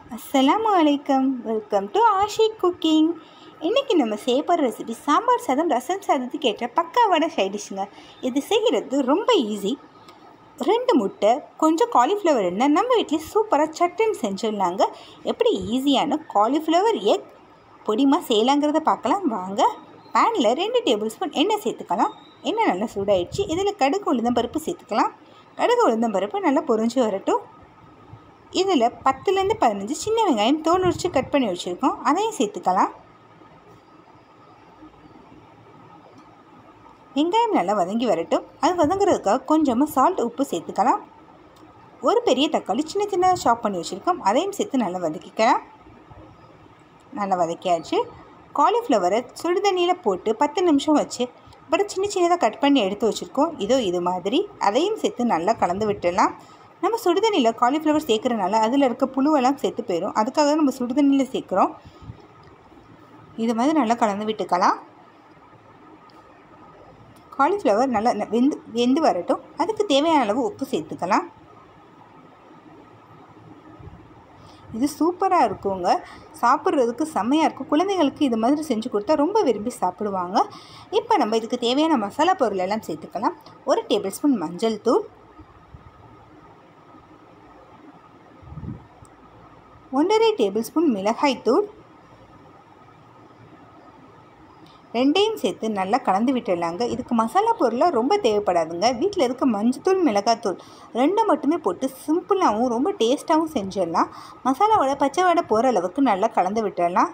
அஸ்ஸலாமு அலைக்கம் welcome to Ashi cooking இன்றைக்கி நம்ம செய்ய போகிற ரெசிபி சாம்பார் சாதம் ரசம் சாதத்துக்கு ஏற்ற பக்காவான சைடிஷ்ங்க இது செய்கிறது ரொம்ப ஈஸி ரெண்டு முட்டை கொஞ்சம் காலிஃப்ளவர் எண்ணெய் நம்ம வீட்டில் சூப்பராக சட்டன் செஞ்சிடலாங்க எப்படி ஈஸியான காலிஃப்ளவர் எக் பொடிமா செய்யலாங்கிறத பார்க்கலாம் வாங்க பேனில் ரெண்டு டேபிள் ஸ்பூன் எண்ணெய் சேர்த்துக்கலாம் எண்ணெய் நல்லா சூடாயிடுச்சு இதில் கடுகு உளுந்தம் பருப்பு சேர்த்துக்கலாம் கடுகு உளுந்தம் பருப்பு நல்லா பொரிஞ்சு வரட்டும் இதில் பத்துலேருந்து பதினஞ்சு சின்ன வெங்காயம் தோல் உரிச்சு கட் பண்ணி வச்சுருக்கோம் அதையும் சேர்த்துக்கலாம் வெங்காயம் நல்லா வதங்கி வரட்டும் அது வதங்குறதுக்காக கொஞ்சமாக சால்ட் உப்பு சேர்த்துக்கலாம் ஒரு பெரிய தக்காளி சின்ன சின்ன ஷாப் பண்ணி வச்சுருக்கோம் அதையும் சேர்த்து நல்லா வதக்கிக்கலாம் நல்லா வதக்கியாச்சு காலிஃப்ளவரை சுடுதண்ணியில் போட்டு பத்து நிமிஷம் வச்சு அப்புறம் சின்ன சின்னதாக கட் பண்ணி எடுத்து வச்சுருக்கோம் இதோ இது மாதிரி அதையும் சேர்த்து நல்லா கலந்து விட்டுடலாம் நம்ம சுடுதண்ணியில் காலிஃப்ளவர் சேர்க்குறனால அதில் இருக்க புழுவெல்லாம் செத்து போயிடும் அதுக்காக தான் நம்ம சுடுதண்ணியில் சேர்க்குறோம் இது மாதிரி நல்லா கலந்து விட்டுக்கலாம் காலிஃப்ளவர் நல்லா வெந்து வெந்து வரட்டும் அதுக்கு தேவையான அளவு உப்பு சேர்த்துக்கலாம் இது சூப்பராக இருக்குங்க சாப்பிட்றதுக்கு செம்மையாக இருக்கும் குழந்தைங்களுக்கு இது மாதிரி செஞ்சு கொடுத்தா ரொம்ப விரும்பி சாப்பிடுவாங்க இப்போ நம்ம இதுக்கு தேவையான மசாலா பொருள் எல்லாம் சேர்த்துக்கலாம் ஒரு டேபிள் ஸ்பூன் மஞ்சள் தூள் ஒன்றரை டேபிள் ஸ்பூன் மிளகாய் தூள் ரெண்டையும் சேர்த்து நல்லா கலந்து விட்டுடலாங்க இதுக்கு மசாலா பொருளாக ரொம்ப தேவைப்படாதுங்க வீட்டில் இருக்க மஞ்சத்தூள் மிளகாத்தூள் ரெண்டும் மட்டுமே போட்டு சிம்பிளாகவும் ரொம்ப டேஸ்ட்டாகவும் செஞ்சிடலாம் மசாலாவோட பச்சை வடை போகிற அளவுக்கு நல்லா கலந்து விட்டுடலாம்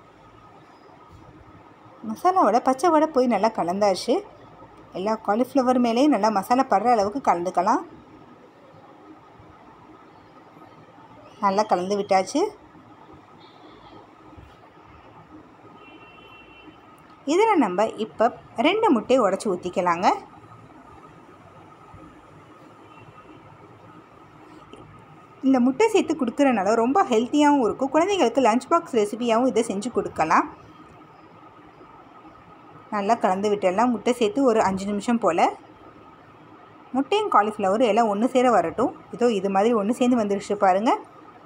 மசாலாவோட பச்சை வடை போய் நல்லா கலந்தாச்சு எல்லா காலிஃப்ளவர் மேலேயும் நல்லா மசாலா படுற அளவுக்கு கலந்துக்கலாம் நல்லா கலந்து விட்டாச்சு இதில் நம்ம இப்போ ரெண்டு முட்டையை உடச்சி ஊற்றிக்கலாங்க இந்த முட்டை சேர்த்து கொடுக்குறனால ரொம்ப ஹெல்த்தியாகவும் இருக்கும் குழந்தைங்களுக்கு லஞ்ச் பாக்ஸ் ரெசிபியாகவும் இதை செஞ்சு கொடுக்கலாம் நல்லா கலந்து விட்டுடலாம் முட்டை சேர்த்து ஒரு அஞ்சு நிமிஷம் போல் முட்டையும் காலிஃப்ளவரும் எல்லாம் ஒன்று சேர வரட்டும் இதோ இது மாதிரி ஒன்று சேர்ந்து வந்துருச்சு பாருங்கள்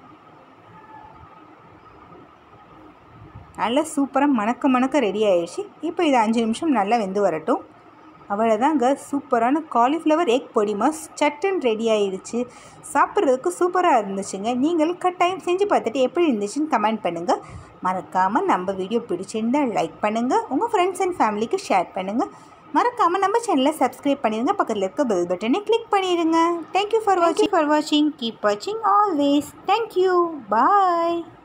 நல்லா சூப்பராக மணக்க மணக்க ரெடி ஆயிடுச்சு இப்போ இது அஞ்சு நிமிஷம் நல்லா வெந்து வரட்டும் அவ்வளோதாங்க சூப்பரான காலிஃப்ளவர் எக் பொடிமாஸ் சட்டன் ரெடி ஆயிடுச்சு சாப்பிட்றதுக்கு சூப்பராக இருந்துச்சுங்க நீங்கள் கட்டாயம் செஞ்சு பார்த்துட்டு எப்படி இருந்துச்சுன்னு கமெண்ட் பண்ணுங்கள் மறக்காமல் நம்ம வீடியோ பிடிச்சிருந்தால் லைக் பண்ணுங்கள் உங்கள் ஃப்ரெண்ட்ஸ் அண்ட் ஃபேமிலிக்கு ஷேர் பண்ணுங்கள் மறக்காமல் நம்ம சேனலை சப்ஸ்கிரைப் பண்ணிடுங்க பக்கத்தில் இருக்க பெல் பட்டனை கிளிக் பண்ணிடுங்க தேங்க்யூ ஃபார் வாட்சிங் ஃபார் வாட்சிங் கீப் வாட்சிங் ஆல்வேஸ் தேங்க்யூ பாய்